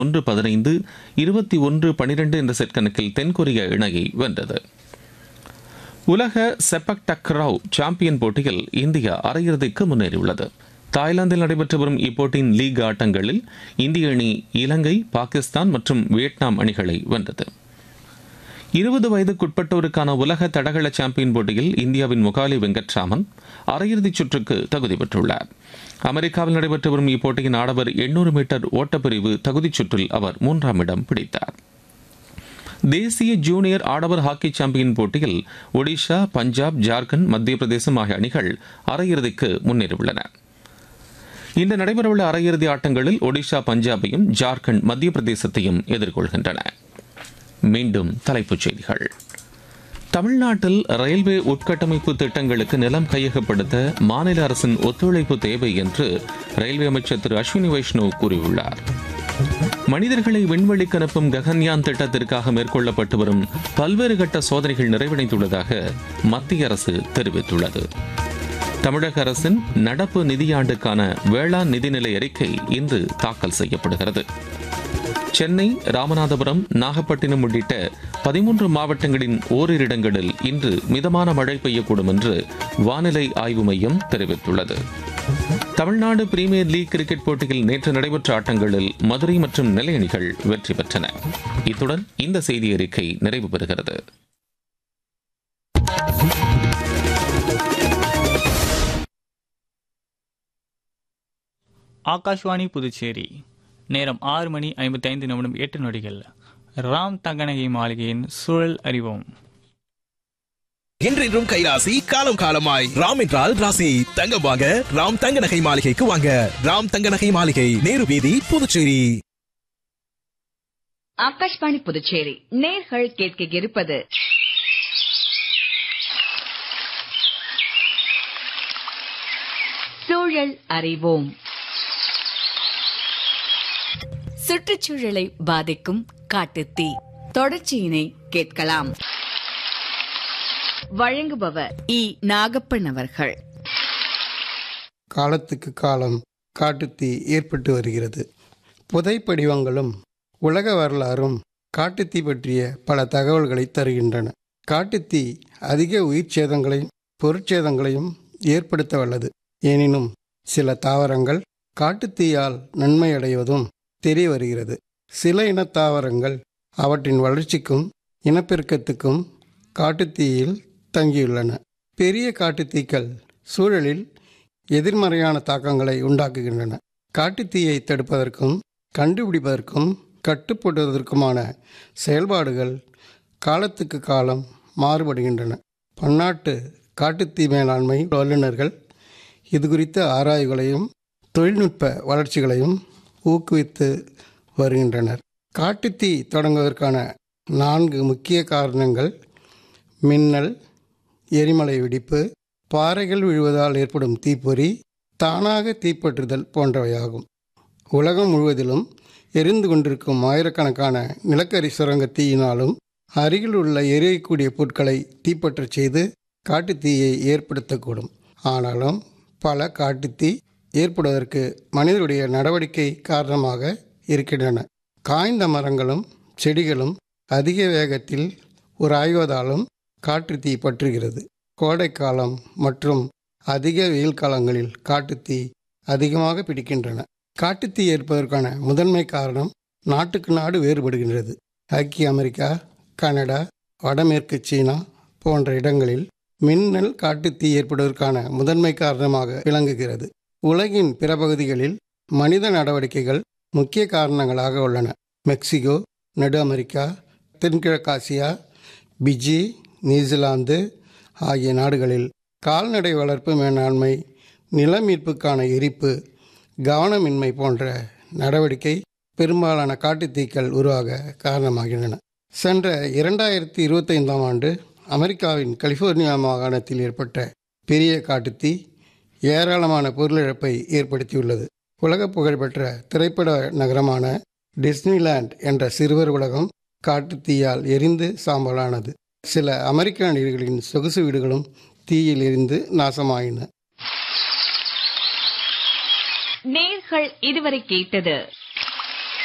ஒன்று பதினைந்து இருபத்தி ஒன்று பனிரெண்டு என்ற செட் கணக்கில் தென்கொரிய இணையை வென்றது உலக செப்பக் டக்ராவ் சாம்பியன் போட்டியில் இந்தியா அரையிறுதிக்கு முன்னேறியுள்ளது தாய்லாந்தில் நடைபெற்று வரும் இப்போட்டியின் லீக் ஆட்டங்களில் இந்திய அணி இலங்கை பாகிஸ்தான் மற்றும் வியட்நாம் அணிகளை வென்றது இருபது வயதுக்குட்பட்டோருக்கான உலக தடகள சாம்பியன் போட்டியில் இந்தியாவின் முகாலி வெங்கட்ராமன் அரையிறுதிச் சுற்றுக்கு தகுதி பெற்றுள்ளார் அமெரிக்காவில் நடைபெற்று வரும் இப்போட்டியின் ஆடவர் எண்ணூறு மீட்டர் ஓட்டப்பிரிவு தகுதிச் சுற்றில் அவர் மூன்றாம் இடம் பிடித்தார் தேசிய ஜூனியர் ஆடவர் ஹாக்கி சாம்பியன் போட்டியில் ஒடிஷா பஞ்சாப் ஜார்க்கண்ட் மத்திய பிரதேசம் ஆகிய அணிகள் அரையிறுதிக்கு முன்னேறியுள்ளன இன்று நடைபெறவுள்ள அரையிறுதி ஆட்டங்களில் ஒடிஷா பஞ்சாபையும் ஜார்க்கண்ட் மத்திய பிரதேசத்தையும் எதிர்கொள்கின்றன மீண்டும் தலைப்புச் செய்திகள் தமிழ்நாட்டில் ரயில்வே உட்கட்டமைப்பு திட்டங்களுக்கு நிலம் கையகப்படுத்த மாநில அரசின் ஒத்துழைப்பு தேவை என்று ரயில்வே அமைச்சர் திரு அஸ்வினி வைஷ்ணவ் கூறியுள்ளார் மனிதர்களை விண்வெளிக்கு அனுப்பும் ககன்யான் திட்டத்திற்காக மேற்கொள்ளப்பட்டு வரும் பல்வேறு கட்ட சோதனைகள் நிறைவடைந்துள்ளதாக மத்திய அரசு தெரிவித்துள்ளது தமிழக அரசின் நடப்பு நிதியாண்டுக்கான வேளாண் நிதிநிலை அறிக்கை இன்று தாக்கல் செய்யப்படுகிறது சென்னை ராமநாதபுரம் நாகப்பட்டினம் உள்ளிட்ட பதிமூன்று மாவட்டங்களின் ஓரிரு இடங்களில் இன்று மிதமான மழை பெய்யக்கூடும் என்று வானிலை ஆய்வு மையம் தெரிவித்துள்ளது தமிழ்நாடு பிரீமியர் லீக் கிரிக்கெட் போட்டியில் நேற்று நடைபெற்ற ஆட்டங்களில் மதுரை மற்றும் நெல்லை அணிகள் வெற்றி பெற்றன இத்துடன் இந்த செய்தி அறிக்கை நிறைவு பெறுகிறது ஆகாஷ்வாணி புதுச்சேரி நேரம் ஆறு மணி ஐம்பத்தைந்து நிமிடம் எட்டு நொடிகள் ராம் தங்கநகை மாளிகையின் சூழல் அறிவோம் என்றென்றும் கைராசி காலம் காலமாய் ராம் என்றால் ராசி தங்கம் வாங்க ராம் தங்க நகை மாளிகைக்கு வாங்க ராம் தங்க நகை மாளிகை நேரு வீதி புதுச்சேரி ஆகாஷ்வாணி புதுச்சேரி நேர்கள் கேட்க இருப்பது சூழல் அறிவோம் சுற்றுச்சூழலை பாதிக்கும் காட்டுத்தீ தொடர்ச்சியினை கேட்கலாம் வழங்குபவர் இ நாகப்பன் அவர்கள் காலத்துக்கு காலம் காட்டுத்தீ ஏற்பட்டு வருகிறது புதைப்படிவங்களும் உலக வரலாறும் காட்டுத்தீ பற்றிய பல தகவல்களை தருகின்றன காட்டுத்தீ அதிக உயிர் சேதங்களையும் பொருட்சேதங்களையும் ஏற்படுத்த வல்லது எனினும் சில தாவரங்கள் காட்டுத்தீயால் நன்மை அடைவதும் தெரிய வருகிறது சில இனத் தாவரங்கள் அவற்றின் வளர்ச்சிக்கும் இனப்பெருக்கத்துக்கும் காட்டுத்தீயில் தங்கியுள்ளன பெரிய காட்டுத்தீக்கள் சூழலில் எதிர்மறையான தாக்கங்களை உண்டாக்குகின்றன காட்டுத்தீயை தடுப்பதற்கும் கண்டுபிடிப்பதற்கும் கட்டுப்படுவதற்குமான செயல்பாடுகள் காலத்துக்கு காலம் மாறுபடுகின்றன பன்னாட்டு காட்டுத்தீ மேலாண்மை வல்லுநர்கள் இது குறித்த ஆராய்வுகளையும் தொழில்நுட்ப வளர்ச்சிகளையும் ஊக்குவித்து வருகின்றனர் காட்டுத்தீ தொடங்குவதற்கான நான்கு முக்கிய காரணங்கள் மின்னல் எரிமலை வெடிப்பு பாறைகள் விழுவதால் ஏற்படும் தீப்பொறி தானாக தீப்பற்றுதல் போன்றவையாகும் உலகம் முழுவதிலும் எரிந்து கொண்டிருக்கும் ஆயிரக்கணக்கான நிலக்கரி சுரங்க தீயினாலும் அருகில் உள்ள எரியக்கூடிய பொருட்களை தீப்பற்றச் செய்து காட்டுத்தீயை ஏற்படுத்தக்கூடும் ஆனாலும் பல காட்டுத்தீ ஏற்படுவதற்கு மனிதனுடைய நடவடிக்கை காரணமாக இருக்கின்றன காய்ந்த மரங்களும் செடிகளும் அதிக வேகத்தில் உராய்வதாலும் காட்டுத்தீ பற்றுகிறது கோடைக்காலம் மற்றும் அதிக வெயில் காலங்களில் காட்டுத்தீ அதிகமாக பிடிக்கின்றன காட்டுத்தீ ஏற்பதற்கான முதன்மை காரணம் நாட்டுக்கு நாடு வேறுபடுகின்றது ஐக்கிய அமெரிக்கா கனடா வடமேற்கு சீனா போன்ற இடங்களில் மின்னல் காட்டுத்தீ ஏற்படுவதற்கான முதன்மை காரணமாக விளங்குகிறது உலகின் பிற பகுதிகளில் மனித நடவடிக்கைகள் முக்கிய காரணங்களாக உள்ளன மெக்சிகோ நடு அமெரிக்கா தென்கிழக்காசியா பிஜி நியூசிலாந்து ஆகிய நாடுகளில் கால்நடை வளர்ப்பு மேலாண்மை நில மீட்புக்கான எரிப்பு கவனமின்மை போன்ற நடவடிக்கை பெரும்பாலான காட்டுத்தீக்கள் உருவாக காரணமாகின்றன சென்ற இரண்டாயிரத்தி இருபத்தைந்தாம் ஆண்டு அமெரிக்காவின் கலிபோர்னியா மாகாணத்தில் ஏற்பட்ட பெரிய காட்டுத்தீ ஏராளமான பொருளிழப்பை ஏற்படுத்தியுள்ளது உலக புகழ்பெற்ற திரைப்பட நகரமான டிஸ்னிலேண்ட் என்ற சிறுவர் உலகம் காட்டுத்தீயால் எரிந்து சாம்பலானது சில அமெரிக்க நடிகர்களின் சொகுசு வீடுகளும் தீயில் எரிந்து நாசமாயின நேர்கள் இதுவரை கேட்டது